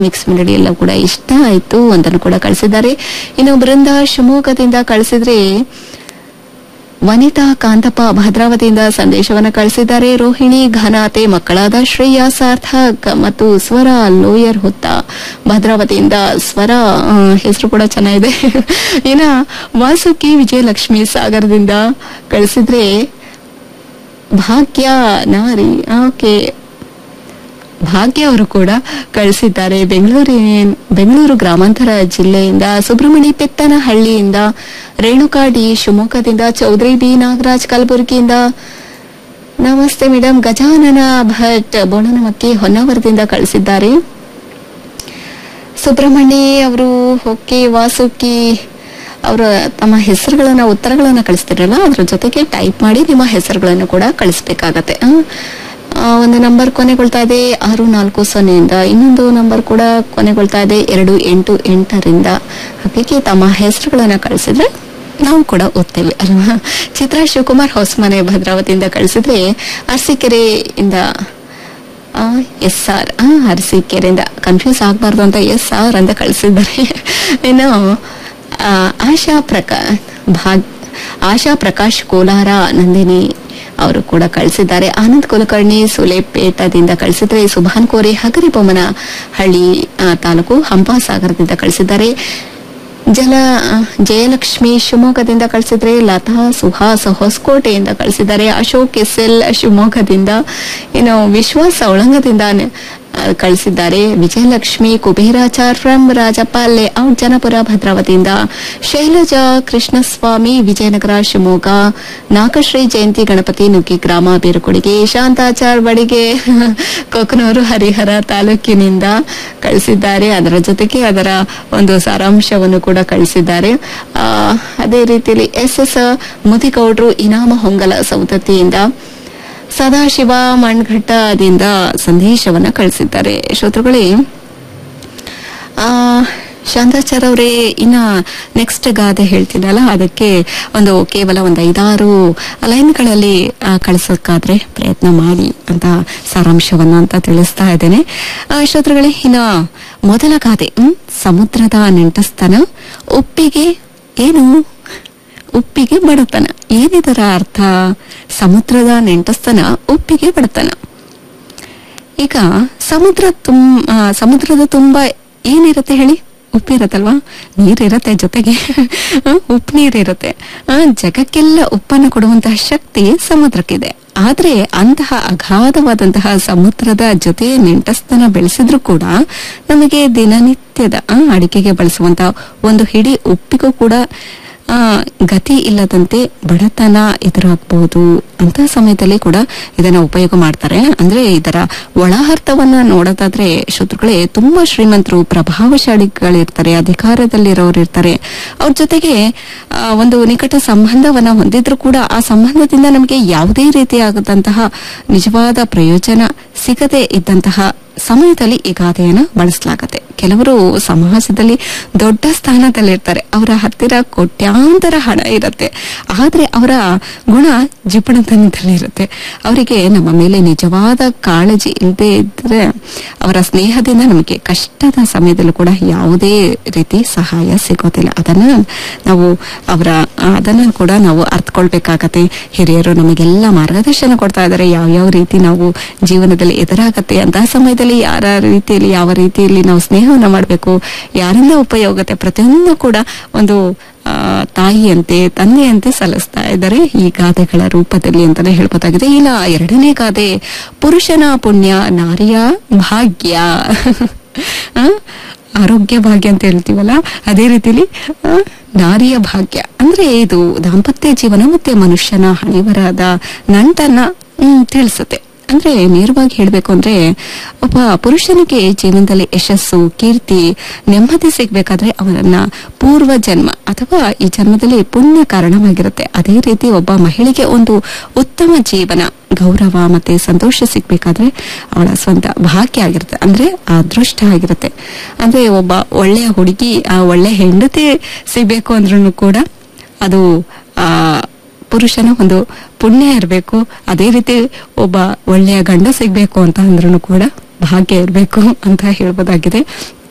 mix melody ಎಲ್ಲ ಕೂಡ ಇಷ್ಟ ಆಯ್ತು ಅಂತಲೂ ಕೂಡ ಕಳಿಸಿದ್ದಾರೆ ಇನ್ನು ಬೃಂದ ಶಿವಮೊಗ್ಗದಿಂದ ಕಳಿಸಿದ್ರೆ ವನಿತಾ ಕಾಂತಪ್ಪ ಭದ್ರಾವತಿಯಿಂದ ಸಂದೇಶವನ್ನ ಕಳಿಸಿದ್ದಾರೆ ರೋಹಿಣಿ ಘನಾತೆ ಮಕ್ಕಳಾದ ಶ್ರೇಯಾ ಸಾರ್ಥಕ್ ಮತ್ತು ಸ್ವರ ಲೋಯರ್ ಹುತ್ತ ಭದ್ರಾವತಿಯಿಂದ ಸ್ವರ ಆ, ಹೆಸರು ಕೂಡ ಚೆನ್ನಾಗಿದೆ ಇನ್ನ ವಾಸುಕಿ ವಿಜಯಲಕ್ಷ್ಮಿ ಸಾಗರದಿಂದ ಕಳಿಸಿದ್ರೆ ಭಾಗ್ಯ ನಾರಿ ಓಕೆ ಭಾಗ್ಯ ಅವರು ಕೂಡ ಕಳಿಸಿದ್ದಾರೆ ಬೆಂಗಳೂರಿ ಬೆಂಗಳೂರು ಗ್ರಾಮಾಂತರ ಜಿಲ್ಲೆಯಿಂದ ಸುಬ್ರಹ್ಮಣ್ಯ ಪೆತ್ತನಹಳ್ಳಿಯಿಂದ ರೇಣುಕಾ ಡಿ ಶಿವಮೊಗ್ಗದಿಂದ ಚೌಧರಿ ಬಿ ನಾಗರಾಜ್ ಕಲಬುರಗಿಯಿಂದ ನಮಸ್ತೆ ಮೇಡಮ್ ಗಜಾನನ ಭಟ್ ಬೋಣನಮಕ್ಕಿ ಹೊನ್ನಾವರದಿಂದ ಕಳಿಸಿದ್ದಾರೆ ಸುಬ್ರಹ್ಮಣ್ಯ ಅವರು ಹೊಕ್ಕೆ ವಾಸುಕಿ ಅವರ ತಮ್ಮ ಹೆಸರುಗಳನ್ನ ಉತ್ತರಗಳನ್ನ ಕಳಿಸ್ತಿರಲ್ಲ ಅದ್ರ ಜೊತೆಗೆ ಟೈಪ್ ಮಾಡಿ ನಿಮ್ಮ ಹೆಸರುಗಳನ್ನು ಕೂಡ ಕಳಿಸ್ಬೇಕಾಗತ್ತೆ ಆ, ಆ, ಒಂದು ನಂಬರ್ ಕೊನೆಗೊಳ್ತಾ ಇದೆ ಆರು ನಾಲ್ಕು ಸೊನ್ನೆಯಿಂದ ಇನ್ನೊಂದು ನಂಬರ್ ಕೂಡ ಕೊನೆಗೊಳ್ತಾ ಇದೆ ಎರಡು ಎಂಟು ಎಂಟರಿಂದ ಹಾಗಾಗಿ ತಮ್ಮ ಹೆಸರುಗಳನ್ನ ಕಳಿಸಿದ್ರೆ ನಾವು ಕೂಡ ಓದ್ತೇವೆ ಅಲ್ವಾ ಚಿತ್ರ ಶಿವಕುಮಾರ್ ಹೊಸಮನೆ ಭದ್ರಾವತಿಯಿಂದ ಕಳಿಸಿದ್ರೆ ಅರಸೀಕೆರೆಯಿಂದ ಎಸ್ ಆರ್ ಅರಸೀಕೆರೆಯಿಂದ ಕನ್ಫ್ಯೂಸ್ ಆಗಬಾರ್ದು ಅಂತ ಎಸ್ ಆರ್ ಅಂತ ಕಳಿಸಿದ್ದಾರೆ ಇನ್ನು ಆ, ಆಶಾ ಪ್ರಕಾ ಭಾಗ್ ಆಶಾ ಪ್ರಕಾಶ್ ಕೋಲಾರ ನಂದಿನಿ ಅವರು ಕೂಡ ಕಳಿಸಿದ್ದಾರೆ ಆನಂದ್ ಕುಲಕರ್ಣಿ ಸುಲೇಪೇಟದಿಂದ ಕಳಿಸಿದ್ರೆ ಸುಭಾನ್ ಕೋರೆ ಹಗರಿಬೊಮ್ಮನ ಹಳ್ಳಿ ಆ, ತಾಲೂಕು ಹಂಪಾಸಾಗರದಿಂದ ಕಳಿಸಿದ್ದಾರೆ ಜಲ ಆ, ಜಯಲಕ್ಷ್ಮಿ ಶಿವಮೊಗ್ಗದಿಂದ ಕಳಿಸಿದ್ರೆ ಲತಾ ಸುಹಾಸ್ ಹೊಸಕೋಟೆಯಿಂದ ಕಳಿಸಿದ್ದಾರೆ ಅಶೋಕ್ ಎಸ್ ಎಲ್ ಶಿವಮೊಗ್ಗದಿಂದ ಇನ್ನು ವಿಶ್ವಾಸ್ ಔಳಂಗದಿಂದ ನೆ- ಆ, ಕಳಿಸಿದ್ದಾರೆ ವಿಜಯಲಕ್ಷ್ಮಿ ಕುಬೇರಾಚಾರ್ ಫ್ರಮ್ ರಾಜಪ್ಪ ಲೇಔಟ್ ಜನಪುರ ಭದ್ರಾವತಿಯಿಂದ ಶೈಲಜಾ ಕೃಷ್ಣಸ್ವಾಮಿ ವಿಜಯನಗರ ಶಿವಮೊಗ್ಗ ನಾಗಶ್ರೀ ಜಯಂತಿ ಗಣಪತಿ ನುಗ್ಗಿ ಗ್ರಾಮ ಬೀರುಕೊಡಿಗೆ ಶಾಂತಾಚಾರ್ ಬಡಿಗೆ ಕೊಕ್ಕನೂರು ಹರಿಹರ ತಾಲೂಕಿನಿಂದ ಕಳಿಸಿದ್ದಾರೆ ಅದರ ಜೊತೆಗೆ ಅದರ ಒಂದು ಸಾರಾಂಶವನ್ನು ಕೂಡ ಕಳಿಸಿದ್ದಾರೆ ಆ, ಅದೇ ರೀತಿಯಲ್ಲಿ ಎಸ್ ಎಸ್ ಮುದಿಗೌಡ್ರು ಇನಾಮ ಹೊಂಗಲ ಸೌದತ್ತಿಯಿಂದ ಸದಾಶಿವ ಮಣ್ಘಟ್ಟದಿಂದ ಸಂದೇಶವನ್ನ ಕಳಿಸಿದ್ದಾರೆ ಶ್ರೋತೃಗಳೇ ಆ ಶಾಂತಾಚಾರ್ ಅವರೇ ಇನ್ನ ನೆಕ್ಸ್ಟ್ ಗಾದೆ ಹೇಳ್ತೀನಲ್ಲ ಅದಕ್ಕೆ ಒಂದು ಕೇವಲ ಒಂದು ಐದಾರು ಲೈನ್ಗಳಲ್ಲಿ ಆ, ಕಳಿಸೋಕ್ಕಾದ್ರೆ ಪ್ರಯತ್ನ ಮಾಡಿ ಅಂತ ಸಾರಾಂಶವನ್ನ ಅಂತ ತಿಳಿಸ್ತಾ ಇದ್ದೇನೆ ಆ, ಶ್ರೋತೃಗಳೇ ಇನ್ನ ಮೊದಲ ಗಾದೆ ಹ್ಮ್, ಸಮುದ್ರದ ನೆಂಟಸ್ತನ ಉಪ್ಪಿಗೆ ಏನು ಉಪ್ಪಿಗೆ ಬಡತನ ಏನಿದರ ಅರ್ಥ ಸಮುದ್ರದ ನೆಂಟಸ್ತನ ಉಪ್ಪಿಗೆ ಬಡತನ ಈಗ ಸಮುದ್ರ ತುಂ ಆ, ಸಮುದ್ರದ ತುಂಬಾ ಏನಿರುತ್ತೆ ಹೇಳಿ ಉಪ್ಪಿರತ್ತಲ್ವಾ ನೀರಿರತ್ತೆ ಜೊತೆಗೆ ಆ, ಉಪ್ಪು ನೀರಿರುತ್ತೆ ಆ, ಜಗಕ್ಕೆಲ್ಲ ಉಪ್ಪನ್ನು ಕೊಡುವಂತಹ ಶಕ್ತಿ ಸಮುದ್ರಕ್ಕಿದೆ ಆದ್ರೆ ಅಂತಹ ಅಗಾಧವಾದಂತಹ ಸಮುದ್ರದ ಜೊತೆ ನೆಂಟಸ್ತನ ಬೆಳೆಸಿದ್ರು ಕೂಡ ನಮಗೆ ದಿನನಿತ್ಯದ ಆ, ಅಡಿಗೆಗೆ ಬಳಸುವಂತಹ ಒಂದು ಹಿಡಿ ಉಪ್ಪಿಗೂ ಕೂಡ ಆ, ಗತಿ ಇಲ್ಲದಂತೆ ಬಡತನ ಎದುರಾಗಬಹುದು ಅಂತ ಸಮಯದಲ್ಲಿ ಕೂಡ ಇದನ್ನ ಉಪಯೋಗ ಮಾಡ್ತಾರೆ ಅಂದ್ರೆ ಇದರ ಒಳಾರ್ಥವನ್ನ ನೋಡೋದಾದ್ರೆ ಶತ್ರುಗಳೇ ತುಂಬಾ ಶ್ರೀಮಂತರು ಪ್ರಭಾವಶಾಲಿಗಳಿರ್ತಾರೆ ಅಧಿಕಾರದಲ್ಲಿರೋರು ಇರ್ತಾರೆ ಅವ್ರ ಜೊತೆಗೆ ಆ, ಒಂದು ನಿಕಟ ಸಂಬಂಧವನ್ನ ಹೊಂದಿದ್ರು ಕೂಡ ಆ ಸಂಬಂಧದಿಂದ ನಮಗೆ ಯಾವುದೇ ರೀತಿಯಾಗದಂತಹ ನಿಜವಾದ ಪ್ರಯೋಜನ ಸಿಗದೆ ಇದ್ದಂತಹ ಸಮಯದಲ್ಲಿ ಈ ಗಾದೆಯನ್ನ ಬಳಸಲಾಗತ್ತೆ ಕೆಲವರು ಸಮಾಜದಲ್ಲಿ ದೊಡ್ಡ ಸ್ಥಾನದಲ್ಲಿರ್ತಾರೆ ಅವರ ಹತ್ತಿರ ಕೋಟ್ಯಾಂತರ ಹಣ ಇರುತ್ತೆ ಆದ್ರೆ ಅವರ ಗುಣ ಜಿಪಣತನದಲ್ಲಿ ಇರುತ್ತೆ ಅವರಿಗೆ ನಮ್ಮ ಮೇಲೆ ನಿಜವಾದ ಕಾಳಜಿ ಇಲ್ಲದೆ ಇದ್ರೆ ಅವರ ಸ್ನೇಹದಿಂದ ನಮಗೆ ಕಷ್ಟದ ಸಮಯದಲ್ಲೂ ಕೂಡ ಯಾವುದೇ ರೀತಿ ಸಹಾಯ ಸಿಗೋದಿಲ್ಲ ಅದನ್ನ ನಾವು ಅವರ ಅದನ್ನ ಕೂಡ ನಾವು ಅರ್ಥಕೊಳ್ಬೇಕಾಗತ್ತೆ ಹಿರಿಯರು ನಮಗೆಲ್ಲ ಮಾರ್ಗದರ್ಶನ ಕೊಡ್ತಾ ಇದ್ದಾರೆ ಯಾವ್ಯಾವ ರೀತಿ ನಾವು ಜೀವನದಲ್ಲಿ ಎದುರಾಗತ್ತೆ ಅಂತಹ ಸಮಯದಲ್ಲಿ ಯಾರ ರೀತಿಯಲ್ಲಿ ಯಾವ ರೀತಿಯಲ್ಲಿ ನಾವು ಸ್ನೇಹವನ್ನ ಮಾಡಬೇಕು ಯಾರಿಂದ ಉಪಯೋಗತೆ ಪ್ರತಿಯೊಂದು ಕೂಡ ಒಂದು ಆ, ತಾಯಿಯಂತೆ ತಂದೆಯಂತೆ ಸಲ್ಲಿಸ್ತಾ ಇದ್ದಾರೆ ಈ ಗಾದೆಗಳ ರೂಪದಲ್ಲಿ ಅಂತಾನೆ ಹೇಳ್ಬೋದಾಗಿದೆ ಇನ್ನ ಎರಡನೇ ಗಾದೆ ಪುರುಷನ ಪುಣ್ಯ ನಾರಿಯ ಭಾಗ್ಯ ಆ, ಆರೋಗ್ಯ ಭಾಗ್ಯ ಅಂತ ಹೇಳ್ತೀವಲ್ಲ ಅದೇ ರೀತಿಲಿ ಆ, ನಾರಿಯ ಭಾಗ್ಯ ಅಂದ್ರೆ ಇದು ದಾಂಪತ್ಯ ಜೀವನ ಮತ್ತೆ ಮನುಷ್ಯನ ಹಣಿವರಾದ ನಂಟನ್ನ ಹ್ಮ್, ತಿಳಿಸುತ್ತೆ ಅಂದ್ರೆ ನೇರವಾಗಿ ಹೇಳ್ಬೇಕು ಅಂದ್ರೆ ಒಬ್ಬ ಪುರುಷನಿಗೆ ಜೀವನದಲ್ಲಿ ಯಶಸ್ಸು ಕೀರ್ತಿ ನೆಮ್ಮದಿ ಸಿಗ್ಬೇಕಾದ್ರೆ ಅವರನ್ನ ಪೂರ್ವ ಜನ್ಮ ಅಥವಾ ಈ ಜನ್ಮದಲ್ಲಿ ಪುಣ್ಯ ಕಾರಣವಾಗಿರುತ್ತೆ ಅದೇ ರೀತಿ ಒಬ್ಬ ಮಹಿಳೆಗೆ ಒಂದು ಉತ್ತಮ ಜೀವನ ಗೌರವ ಮತ್ತೆ ಸಂತೋಷ ಸಿಗ್ಬೇಕಾದ್ರೆ ಅವಳ ಸ್ವಂತ ಭಾಗ್ಯ ಆಗಿರುತ್ತೆ ಅಂದ್ರೆ ಅದೃಷ್ಟ ಆಗಿರುತ್ತೆ ಅಂದ್ರೆ ಒಬ್ಬ ಒಳ್ಳೆಯ ಹುಡುಗಿ ಆ ಒಳ್ಳೆ ಹೆಂಡತಿ ಸಿಗ್ಬೇಕು ಅಂದ್ರೂ ಕೂಡ ಅದು ಆ ಪುರುಷನ ಒಂದು ಪುಣ್ಯ ಇರಬೇಕು ಅದೇ ರೀತಿ ಒಬ್ಬ ಒಳ್ಳೆಯ ಗಂಡ ಸಿಗ್ಬೇಕು ಅಂತ ಅಂದ್ರೂ ಕೂಡ ಭಾಗ್ಯ ಇರಬೇಕು ಅಂತ ಹೇಳ್ಬೋದಾಗಿದೆ